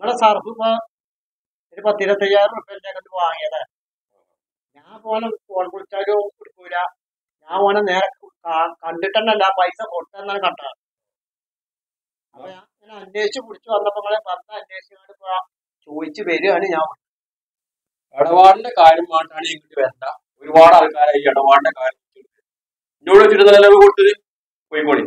നിങ്ങളെ സർഫ് ഇപ്പൊ ഒരു പത്തിരുപത്തയ്യായിരം റുപ്യന്റെ ഒക്കെ വാങ്ങിയത് ഞാൻ പോനെ ഫോൺ വിളിച്ചാലും കൊടുക്കൂല ഞാൻ ഓനെ നേരെ കാ- കണ്ടിട്ടെന്നല്ല പൈസ കൊടുത്തെന്നാണ് കണ്ടത് അപ്പൊ ഞാൻ ഇങ്ങനെ അന്വേഷിച്ച് പിടിച്ചു വന്നപ്പോ നിങ്ങളെ പറഞ്ഞ അന്വേഷിച്ചുകൊണ്ട് ഇപ്പൊ ചോദിച്ചു വരികയാണ് ഞാൻ ഇടപാടിന്റെ കാര്യം മാറ്റാണ് ഇങ്ങോട്ട് വരണ്ട ഒരുപാട് ആൾക്കാരായി ഈ ഇടപാടിന്റെ കാര്യം എന്നോട് വെച്ചിട്ട് നല്ല കൊടുത്തത് പോയിക്കോളി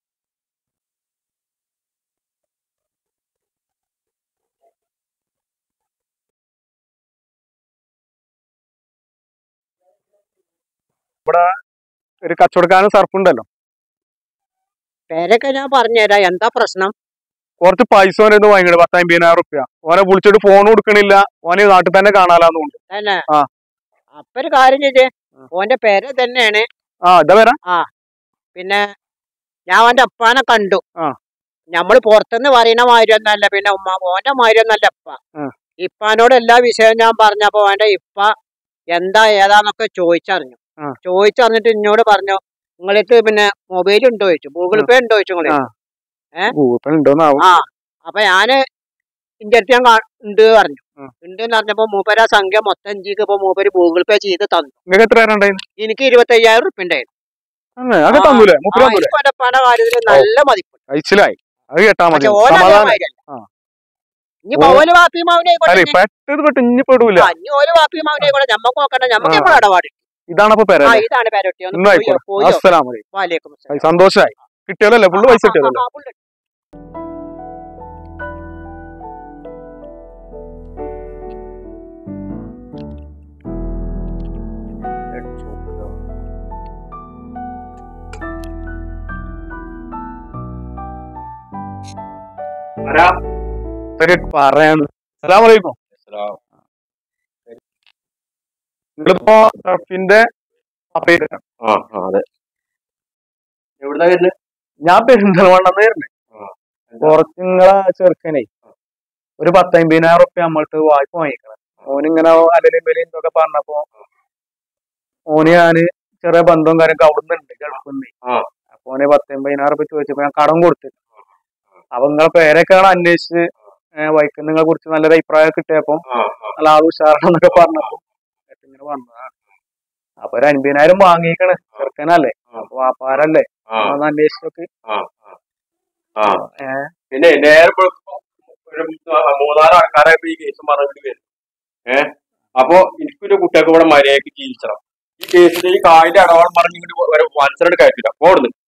ഒരു കച്ചവടക്കാരൻ സർഫ് ഉണ്ടല്ലോ പേരൊക്കെ ഞാൻ പറഞ്ഞുതരാം എന്താ പ്രശ്നം കുറച്ച് പൈസ ഓനെ വാങ്ങിയിട്ട് പത്തമ്പതിനായിരം റുപ്യ ഓനെ വിളിച്ചിട്ട് ഫോൺ കൊടുക്കണില്ല ഓനെ നാട്ടിൽ തന്നെ കാണാലാന്നുണ്ട് തന്നെ ആ. അപ്പൊ ഒരു കാര്യം ചെയ്തേ ഓന്റെ പേര് തന്നെയാണ് ആ ഇതാ വരാം പിന്നെ ഞാൻ അവന്റെ അപ്പാനെ കണ്ടു ആ. നമ്മള് പുറത്തുനിന്ന് പറയുന്ന മാതിരി ഒന്നല്ല പിന്നെ ഉമ്മ ഓന്റെ മാതിരി ഒന്നല്ല ഇപ്പ ആ. ഇപ്പാനോട് എല്ലാ വിഷയവും ഞാൻ പറഞ്ഞപ്പോ ഓന്റെ ഇപ്പ എന്താ ഏതാന്നൊക്കെ ചോദിച്ചറിഞ്ഞു ആ. ചോദിച്ചറിഞ്ഞിട്ട് എന്നോട് പറഞ്ഞു നിങ്ങളിട്ട് പിന്നെ മൊബൈൽ ഉണ്ടോ ചോദിച്ചു ഗൂഗിൾ പേ ഉണ്ടോ ചോദിച്ചു നിങ്ങള് ആ. ഗൂഗിൾ പേ ഉണ്ടോന്നാവും ആ അപ്പൊ ഞാന് ഇന്റെ അടുത്ത് ഞാൻ കാ- ഉണ്ട് പറഞ്ഞു ആ. ഉണ്ട് എന്ന് പറഞ്ഞപ്പോ മൂപ്പര സംഖ്യ മൊത്തം ജീക്ക് ഇപ്പൊ മൂപ്പര് ഗൂഗിൾ പേ ചെയ്ത് തന്നു നിങ്ങൾക്ക് എത്ര പേരുണ്ടായിരുന്നു എനിക്ക് ഇരുപത്തി അയ്യായിരം റുപ്യ ഉണ്ടായിരുന്നു അത് ആ. തന്നൂലേ മുപ്പത് ആ, തന്നൂലേ എനിക്ക് ഓന്റെ ഉപ്പാന്റെ കാര്യത്തില് നല്ല മതിപ്പ് കഴിച്ചിലായി അത് കേട്ടാ മതി പക്ഷെ ഓല സമാധാനം അതേമാതിരിയല്ല. ആ. ഇനി ഓ- ഓല് വാപ്പിയും മാവിനെ അല്ലെ പെട്ടത് പെട്ട് ഇനി പെടൂല ഇനി ഓല് വാപ്പിയും മാവിനെ കൂടെ ഞമ്മക്ക് നോക്കണ്ട ഞമ്മക്ക് ആ. നമ്മളെ ഇടപാട് ഇതാണ് അപ്പൊ പെര ആ ഇതാണ് പേരൊട്ടി ഒന്ന് ഇന്നും പോയോ ആയിക്കോട്ടെ പോയോ അസ്സലാമലൈക്കും വാലേക്കും അസ്സലാം. സന്തോഷായി കിട്ടിയതല്ലേ ഫുള്ള് പൈസ കിട്ടിയതല്ലേ ആ, ആ, പുള്ളി. ശരി പറയാണ് അസ്സലാമലൈക്കും നിങ്ങളിപ്പോ സർഫിന്റെ അപ്പേര് ആ ആ, അതെ എവിടുന്നാ വരുന്നത് ഞാൻ പെരിന്തൽമണ്ണെന്ന് വരുന്നേ കുറച്ച് നിങ്ങളെ ചെറുക്കനെ ഒരു പത്തമ്പതിനായിരം റുപ്യ നമ്മൾക്ക് വായ്പ വാങ്ങിക്കണം ഓനിങ്ങനെ അലലും വിലയും ഇതൊക്കെ പറഞ്ഞപ്പോ ഓന് ഞാന് ചെറിയ ബന്ധവും കാര്യമൊക്കെ അവിടുന്ന് ഉണ്ട് ഗൾഫിന്ന് ആ. അപ്പൊ ഓന് പത്തമ്പതിനായിരം റുപ്യ ചോദിച്ചപ്പോ ഞാൻ കടം കൊടുത്തു അപ്പൊ നിങ്ങളെ പേരൊക്കെയാണ് അന്വേഷിച്ച് വൈക്കുന്ന നിങ്ങളെ കുറിച്ച് നല്ലൊരു അഭിപ്രായം കിട്ടിയപ്പോ ആ ആ നല്ല ആൾ ഉഷാറാണെന്നൊക്കെ പറഞ്ഞപ്പോ എന്നിട്ട് ഇങ്ങനെ വന്നതാണ് അപ്പൊ ഒരു അൻപതിനായിരം വാങ്ങിക്കണ് ചെറുക്കനല്ലേ അപ്പൊ വാപ്പാരല്ലേ ആ ഒന്ന് അന്വേഷിച്ചൊക്കെ ആ ആ. ആ ഏ. പിന്നെ നേരെ ഇപ്പൊ ഒരു മൂന്നാല് ആൾക്കാരെ ഇപ്പൊ ഈ കേസ് പറഞ്ഞിട്ട് വരും ഏഹ് അപ്പൊ എനിക്കൊരു കുട്ടികൾക്ക് ഇവിടെ മര്യാദക്ക് ജീവിച്ചണം ഈ കേസിൽ ഈ കായിന്റെ അടവാളം പറഞ്ഞിട്ട് ഒരു മത്സരം കയറ്റില്ല പോടുന്നു